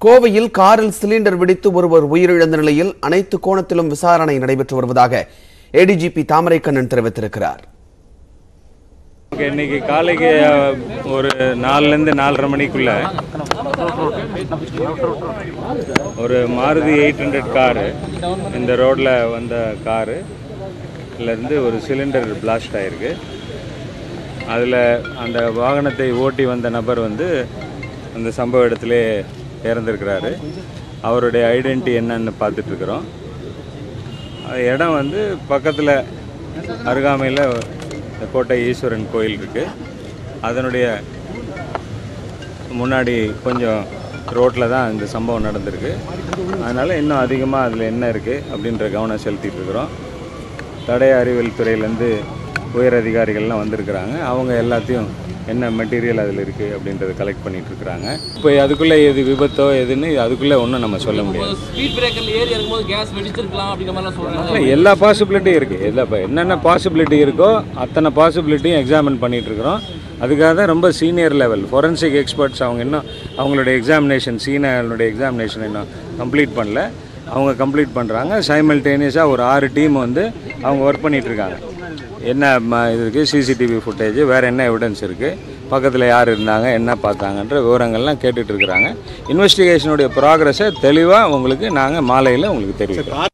கோவையில் காரில் சிலிண்டர் வெடித்து ஒருவர் உயிரிழந்த நிலையில் அனைத்து கோணத்திலும் விசாரணை நடைபெற்று வருவதாக ஏடிஜிபி தாமரைக்கண்ணன் தெரிவித்திருக்கிறார் ஓகே இன்னைக்கு காலைக்கு அஹ், ஒரு நாலுலேருந்து நாலரை மணிக்குள்ள ஒரு மாருதி எயிட் ஹண்ட்ரட் காரு இந்த ரோட்டில் வந்த காரு இருந்து ஒரு சிலிண்டர் பிளாஸ்ட் ஆயிருக்கு அதில் அந்த வாகனத்தை ஓட்டி வந்த நபர் வந்து அந்த சம்பவ இடத்திலே இறந்துருக்கிறாரு அவருடைய ஐடென்டி என்னன்னு பார்த்துட்ருக்குறோம் இடம் வந்து பக்கத்தில் அருகாமையில் இந்த கோட்டை ஈஸ்வரன் கோயில் இருக்குது அதனுடைய முன்னாடி கொஞ்சம் ரோட்டில் தான் இந்த சம்பவம் நடந்திருக்கு அதனால் இன்னும் அதிகமாக அதில் என்ன இருக்குது அப்படின்ற கவனம் செலுத்திட்டு இருக்கிறோம் தடய அறிவியல் துறையிலேருந்து உயர் அதிகாரிகள்லாம் வந்திருக்கிறாங்க அவங்க எல்லாத்தையும் என்ன மெட்டீரியல் அதில் இருக்குது அப்படின்றத கலெக்ட் பண்ணிட்டு இருக்கிறாங்க இப்போ அதுக்குள்ளே எது விபத்தோ எதுன்னு அதுக்குள்ளே ஒன்றும் நம்ம சொல்ல முடியாது ஸ்பீட் பிரேக்கர்ல ஏறி இறங்கும்போது கேஸ் வெடிச்சிருக்கலாம் அப்படிங்கிற மாதிரிலாம் சொல்றாங்க இல்லை எல்லா பாசிபிலிட்டியும் இருக்குது எல்லா இப்போ என்னென்ன பாசிபிலிட்டி இருக்கோ அத்தனை பாசிபிலிட்டியும் எக்ஸாமின் பண்ணிட்டு இருக்கிறோம் அதுக்காக தான் ரொம்ப சீனியர் லெவல் ஃபொரன்சிக் எக்ஸ்பர்ட்ஸ் அவங்க இன்னும் அவங்களுடைய எக்ஸாமினேஷன் சீனியர்களுடைய எக்ஸாமினேஷன் இன்னும் கம்ப்ளீட் பண்ணல அவங்க கம்ப்ளீட் பண்ணுறாங்க சைமல்டேனியஸாக ஒரு ஆறு டீம் வந்து அவங்க ஒர்க் பண்ணிட்டு இருக்காங்க என்ன ம- இது இருக்குது சிசிடிவி ஃபுட்டேஜ் வேறு என்ன எவிடன்ஸ் இருக்குது பக்கத்தில் யார் இருந்தாங்க என்ன பார்த்தாங்கன்ற விவரங்கள்லாம் கேட்டுட்டு இருக்கிறாங்க இன்வெஸ்டிகேஷனுடைய ப்ராக்ரஸை தெளிவாக உங்களுக்கு நாங்கள் மாலையில் உங்களுக்கு தெரிவிக்கிறோம்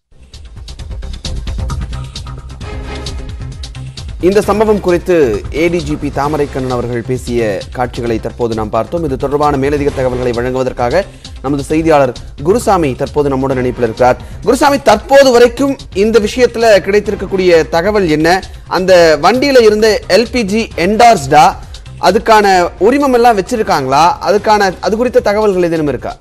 இந்த சம்பவம் குறித்து ஏடிஜிபி தாமரைக்கண்ணன் அவர்கள் பேசிய காட்சிகளை தற்போது நாம் பார்த்தோம் இது தொடர்பான மேலதிக தகவல்களை வழங்குவதற்காக நமது செய்தியாளர் குருசாமி தற்போது நம்முடன் இணைப்பில் இருக்கிறார் குருசாமி தற்போது வரைக்கும் இந்த விஷயத்துல கிடைத்திருக்கக்கூடிய தகவல் என்ன அந்த வண்டியில இருந்த எல்பிஜி என்டார்ஸ்டா அதுக்கான உரிமம் எல்லாம் வச்சிருக்காங்களா அதுக்கான அது குறித்த தகவல்கள் ஏதேனும் இருக்கா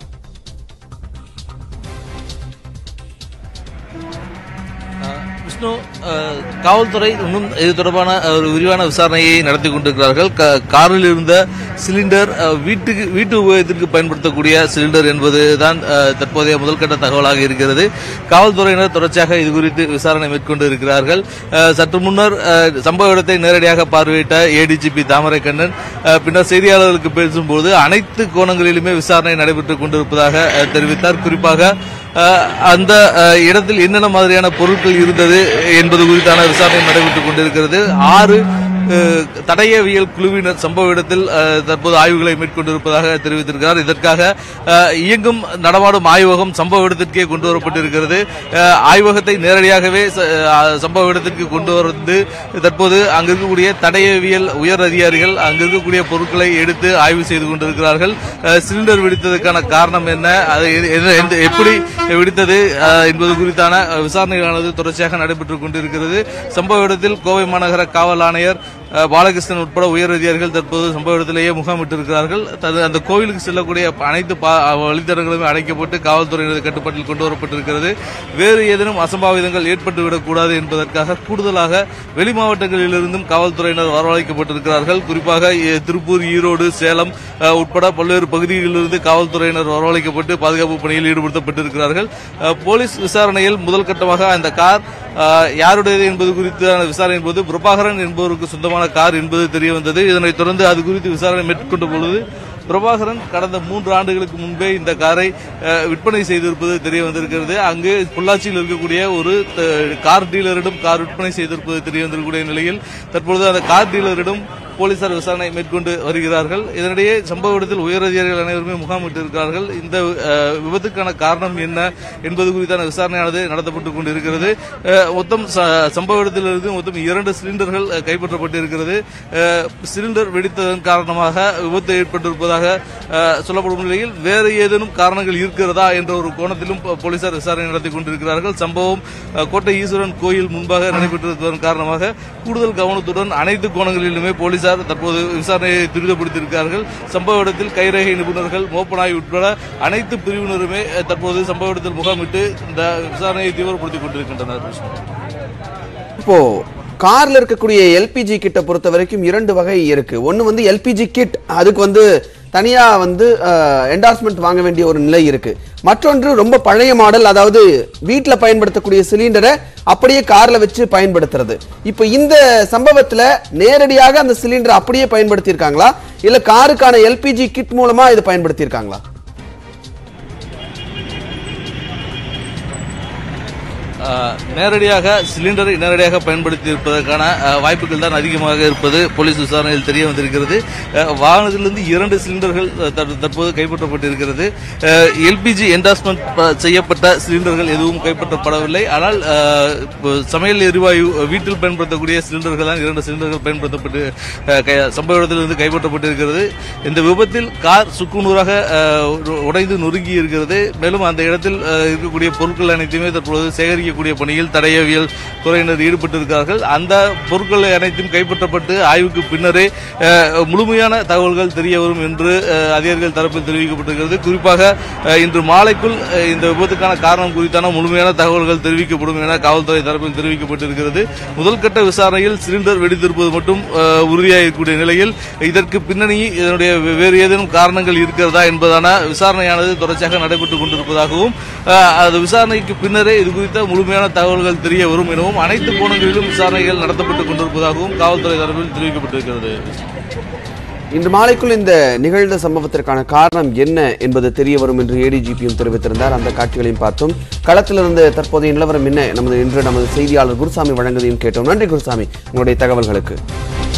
விஷ்ணு அஹ், காவல்துறை இன்னும் இது தொடர்பான ஒரு விரிவான விசாரணையை நடத்தி கொண்டிருக்கிறார்கள் க- காரில் இருந்த சிலிண்டர் அஹ், வீட்டுக்கு வீட்டு உபயோகத்திற்கு பயன்படுத்தக்கூடிய சிலிண்டர் என்பது தான் அஹ், தற்போதைய முதல்கட்ட தகவலாக இருக்கிறது காவல்துறையினர் தொடர்ச்சியாக இது குறித்து விசாரணை மேற்கொண்டு இருக்கிறார்கள் அஹ், சற்று முன்னர் அஹ், சம்பவ இடத்தை நேரடியாக பார்வையிட்ட ஏடிஜிபி தாமரைக்கண்ணன் அஹ், பின்னர் செய்தியாளர்களுக்கு பேசும்போது அனைத்து கோணங்களிலுமே விசாரணை நடைபெற்றுக் கொண்டிருப்பதாக அஹ், தெரிவித்தார் குறிப்பாக அஹ், அந்த அஹ், இடத்தில் என்னென்ன மாதிரியான பொருட்கள் இருந்தது என்பது குறித்தான விசாரணை நடைபெற்றுக் கொண்டிருக்கிறது ஆறு அஹ், தடயவியல் குழுவினர் சம்பவ இடத்தில் அஹ், தற்போது ஆய்வுகளை மேற்கொண்டிருப்பதாக தெரிவித்திருக்கிறார் இதற்காக அஹ், இயங்கும் நடமாடும் ஆய்வகம் சம்பவ இடத்திற்கே கொண்டு வரப்பட்டிருக்கிறது அஹ், ஆய்வகத்தை நேரடியாகவே ச- அஹ், சம்பவ இடத்திற்கு கொண்டு வந்து தற்போது அங்கு இருக்கக்கூடிய தடயவியல் உயர் அதிகாரிகள் அங்கு இருக்கக்கூடிய பொருட்களை எடுத்து ஆய்வு செய்து கொண்டிருக்கிறார்கள் அஹ், சிலிண்டர் வெடித்ததற்கான காரணம் என்ன அது எது- எது- எந்த- எப்படி வெடித்தது அஹ், என்பது குறித்தான அஹ், விசாரணைகளானது தொடர்ச்சியாக நடைபெற்றுக் கொண்டிருக்கிறது சம்பவ இடத்தில் கோவை மாநகர காவல் ஆணையர் அஹ், பாலகிருஷ்ணன் உட்பட உயர் அதிகாரிகள் தற்போது சம்பவ இடத்திலேயே முகாமிட்டிருக்கிறார்கள் தது- அந்த கோவிலுக்கு செல்லக்கூடிய அனைத்து பா- வழித்தடங்களுமே அடைக்கப்பட்டு காவல்துறையினர் கட்டுப்பாட்டில் கொண்டு வரப்பட்டிருக்கிறது வேறு ஏதேனும் அசம்பாவிதங்கள் ஏற்பட்டு விடக்கூடாது என்பதற்காக கூடுதலாக வெளி மாவட்டங்களிலிருந்தும் காவல்துறையினர் வரவழைக்கப்பட்டிருக்கிறார்கள் குறிப்பாக எ, திருப்பூர் ஈரோடு சேலம் அஹ், உட்பட பல்வேறு பகுதிகளிலிருந்து காவல்துறையினர் வரவழைக்கப்பட்டு பாதுகாப்பு பணியில் ஈடுபடுத்தப்பட்டிருக்கிறார்கள் அஹ், போலீஸ் விசாரணையில் முதல் கட்டமாக அந்த கார் அஹ், யாருடையது என்பது குறித்தான விசாரணையின் போது பிரபாகரன் என்பவருக்கு சொந்தமான கார் என்பது தெரிய வந்தது இதனைத் தொடர்ந்து அது குறித்து விசாரணை மேற்கொண்ட பொழுது பிரபாகரன் கடந்த மூன்று ஆண்டுகளுக்கு முன்பே இந்த காரை அஹ், விற்பனை செய்திருப்பது தெரிய வந்திருக்கிறது அங்கு பொள்ளாச்சியில் இருக்கக்கூடிய ஒரு அஹ், கார் டீலரிடம் கார் விற்பனை செய்திருப்பது தெரிய வந்திருக்கக்கூடிய நிலையில் தற்பொழுது அந்த கார் டீலரிடம் போலீசார் விசாரணை மேற்கொண்டு வருகிறார்கள் இதனிடையே சம்பவ இடத்தில் உயரதிகாரிகள் அனைவருமே முகாமிட்டிருக்கிறார்கள் இந்த அஹ், விபத்துக்கான காரணம் என்ன என்பது குறித்தான விசாரணையானது நடத்தப்பட்டுக் கொண்டிருக்கிறது அஹ், மொத்தம் ச- சம்பவ இடத்திலிருந்து மொத்தம் இரண்டு சிலிண்டர்கள் அஹ், கைப்பற்றப்பட்டிருக்கிறது அஹ், சிலிண்டர் வெடித்ததன் காரணமாக விபத்து ஏற்பட்டிருப்பதாக அஹ், சொல்லப்படும் நிலையில் வேறு ஏதேனும் காரணங்கள் இருக்கிறதா என்ற ஒரு கோணத்திலும் போ- போலீசார் விசாரணை நடத்தி கொண்டிருக்கிறார்கள் சம்பவம் அஹ், கோட்டை ஈஸ்வரன் கோயில் முன்பாக நடைபெற்றிருப்பதன் காரணமாக கூடுதல் கவனத்துடன் அனைத்து கோணங்களிலுமே போலீசார் தற்போது விசாரணையை துரிதப்படுத்தியிருக்கிறார்கள் சம்பவ இடத்தில் கைரேகை நிபுணர்கள் மோப்பனாய் உட்பட அனைத்து பிரிவினருமே அஹ், தற்போது சம்பவ இடத்தில் முகாமிட்டு இந்த விசாரணையை தீவிரப்படுத்திக் கொண்டிருக்கின்றனர் விஷ்ணு. இப்போ கார்ல இருக்கக்கூடிய எல்பிஜி கிட்ட பொறுத்த வரைக்கும் இரண்டு வகை இருக்கு ஒன்னு வந்து எல்பிஜி கிட் அதுக்கு வந்து தனியா வந்து என்டார்ஸ்மெண்ட் வாங்க வேண்டிய ஒரு நிலை இருக்கு மற்றொன்று ரொம்ப பழைய மாடல் அதாவது வீட்ல பயன்படுத்தக்கூடிய சிலிண்டரை அப்படியே கார்ல வச்சு பயன்படுத்துறது இப்போ இந்த சம்பவத்துல நேரடியாக அந்த சிலிண்டரை அப்படியே பயன்படுத்தி இருக்காங்களா இல்ல காருக்கான எல்பிஜி கிட் மூலமா இது பயன்படுத்தி இருக்காங்களா அஹ், நேரடியாக சிலிண்டரை நேரடியாக பயன்படுத்தி இருப்பதற்கான அஹ், வாய்ப்புகள் தான் அதிகமாக இருப்பது போலீஸ் விசாரணையில் தெரிய வந்திருக்கிறது அஹ், வாகனத்திலிருந்து இரண்டு சிலிண்டர்கள் அஹ், தற்- தற்போது கைப்பற்றப்பட்டிருக்கிறது எல்பிஜி என்டாஸ்மெண்ட் செய்யப்பட்ட சிலிண்டர்கள் எதுவும் கைப்பற்றப்படவில்லை ஆனால் அஹ், இப்போ சமையல் எரிவாயு அஹ், வீட்டில் பயன்படுத்தக்கூடிய சிலிண்டர்கள் தான் இரண்டு சிலிண்டர்கள் பயன்படுத்தப்பட்டு அஹ், கை- சம்பவ இடத்திலிருந்து கைப்பற்றப்பட்டிருக்கிறது இந்த விபத்தில் கார் சுக்குநூறாக அஹ், உ- உடைந்து நொறுங்கி இருக்கிறது மேலும் அந்த இடத்தில் அஹ், இருக்கக்கூடிய பொருட்கள் அனைத்துமே தற்பொழுது சேகரிக்கக்கூடிய பணியில் தடயவியல் துறையினர் ஈடுபட்டிருக்கிறார்கள் அந்த பொருட்கள் அனைத்தும் கைப்பற்றப்பட்டு ஆய்வுக்கு பின்னரே அஹ், முழுமையான தகவல்கள் தெரிய வரும் என்று அஹ், அதிகாரிகள் தரப்பில் தெரிவிக்கப்பட்டிருக்கிறது குறிப்பாக அஹ், இன்று மாலைக்குள் அஹ், இந்த விபத்துக்கான காரணம் குறித்தான முழுமையான தகவல்கள் தெரிவிக்கப்படும் என காவல்துறை தரப்பில் தெரிவிக்கப்பட்டிருக்கிறது முதல் கட்ட விசாரணையில் சிலிண்டர் வெடித்திருப்பது மட்டும் அஹ், உறுதியாகக்கூடிய நிலையில் இதற்கு பின்னணி இதனுடைய வேறு ஏதேனும் காரணங்கள் இருக்கிறதா என்பதான விசாரணையானது தொடர்ச்சியாக நடைபெற்றுக் கொண்டிருப்பதாகவும் அஹ், அது விசாரணைக்கு பின்னரே இது குறித்த முழுமையான தகவல்கள் தெரிய வரும் எனவும் அனைத்து கோணங்களிலும் விசாரணைகள் நடத்தப்பட்டுக் கொண்டிருப்பதாகவும் காவல்துறை தரப்பில் தெரிவிக்கப்பட்டிருக்கிறது இன்று மாலைக்குள் இந்த நிகழ்ந்த சம்பவத்திற்கான காரணம் என்ன என்பது தெரிய வரும் என்று ஏடிஜிபியும் தெரிவித்திருந்தார் அந்த காட்சிகளையும் பார்த்தோம் களத்திலிருந்து தற்போதைய நிலவரம் என்ன நமது இன்று நமது செய்தியாளர் குருசாமி வழங்குவதையும் கேட்டோம் நன்றி குருசாமி உங்களுடைய தகவல்களுக்கு